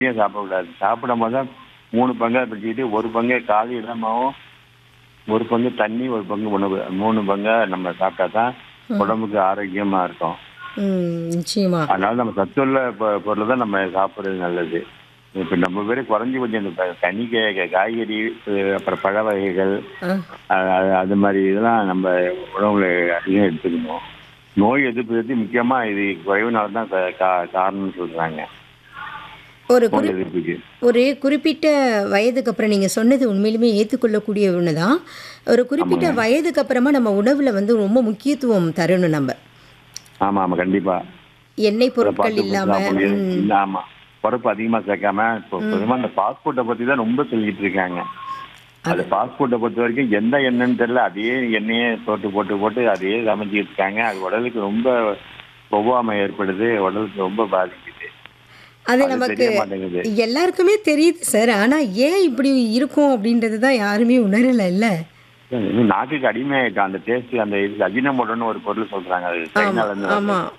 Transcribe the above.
நிறைய சாப்பிடக்கூடாது சாப்பிடும் போது தான் மூணு பங்கா பிரிச்சுக்கிட்டு ஒரு பங்கு காலை இடமாவும் ஒரு பங்கு தண்ணி ஒரு பங்கு உணவு மூணு பங்கா நம்ம சாப்பிட்டா தான் உடம்புக்கு ஆரோக்கியமா இருக்கும் ம் நிச்சயமா அதனால நம்ம சத்துள்ள பொ- பொருளை தான் நம்ம சாப்பிட்றது நல்லது இப்போ நம்ம பேர் குறைஞ்சி கொஞ்சம் இந்த ப- கனி கா- காய்கறி அஹ் அப்புறம் பழ வகைகள் ஆ அஹ் அது- அது மாதிரி இதெல்லாம் நம்ம உணவுல அதிகம் எடுத்துக்கணும் நோய் எதிர்ப்பு சக்தி முக்கியமா இது குறைவுனால தான் கா- கா- காரணம்னு சொல்றாங்க ஒரு நோய் குறி எதிர்ப்புக்கு ஒரு குறிப்பிட்ட வயதுக்கு அப்புறம் நீங்கள் சொன்னது உண்மையிலுமே ஏற்றுக்கொள்ளக்கூடிய ஒன்று தான் ஒரு குறிப்பிட்ட வயதுக்கு அப்புறமா நம்ம உணவில் வந்து ரொம்ப முக்கியத்துவம் தரணும் நம்ம ஆமா ஆமா கண்டிப்பா எண்ணெய் அதை பொருட்கள் பார்த்து இல்லாமல் சாப்பிட முடியாது. இல்ல, ஆமா பருப்பு அதிகமா சேர்க்காம இப்போ பொதுவா அந்த பாஸ்போர்ட்டை பத்தி தான் ரொம்ப சொல்லிட்டு இருக்காங்க அது பாஸ்போர்ட்டை பொறுத்த வரைக்கும் எந்த எண்ணெய்னு தெரியல அதே எண்ணெயே போட்டு போட்டு போட்டு அதையே சமைச்சிட்டு இருக்காங்க அது உடலுக்கு ரொம்ப ஒவ்வாமை ஏற்படுது உடலுக்கு ரொம்ப பாதிக்குது அது அது நமக்கு தெரிய மாட்டேங்குது எல்லாருக்குமே தெரியுது சார் ஆனால் ஏன் இப்படி இருக்கும் அப்படின்றது தான் யாருமே உணரலை இல்லை இன்னும் நாக்குக்கு அடிமையாயிட்டான் அந்த டேஸ்ட் அந்த இது அஜினமோட்டோன்னு ஒரு பொருள் சொல்றாங்க அது சைனால இருந்து வருது. ஆமாம்